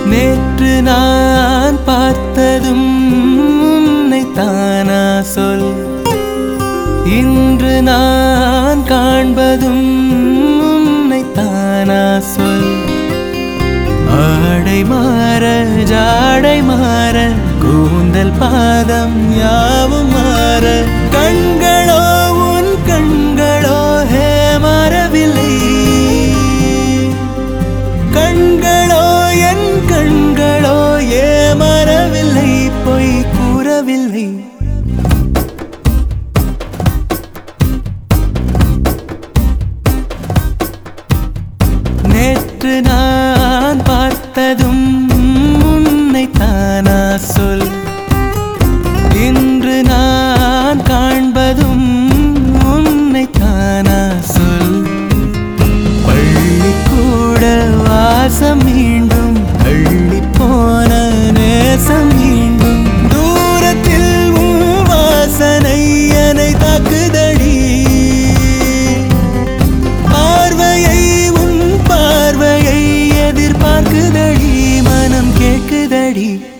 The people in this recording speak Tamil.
நேற்று நான் பார்த்ததும் உன்னை தானா சொல் இன்று நான் காண்பதும் உன்னை தானா சொல் ஆடை மாற ஜாடை மாற கூந்தல் பாதம் யாவும் மாற கண்களோ உன் கண்களோ ஹே மாறவில்லை கண்களோ என் கண்களோ ஏ மறவில்லை பொய் கூறவில்லை நேற்று நான் பார்த்ததும் உன்னை தானா சொல் இன்று நான் காண்பதும் உன்னை தானா சொல் பள்ளிக்கூட வாசம் மீண்டும் அள்ளி போன நேசம் மீண்டும் தூரத்தில் உன் வாசனை என்னை தாக்குதடி பார்வையை உன் பார்வையை எதிர்பார்க்குதடி மனம் கேட்குதடி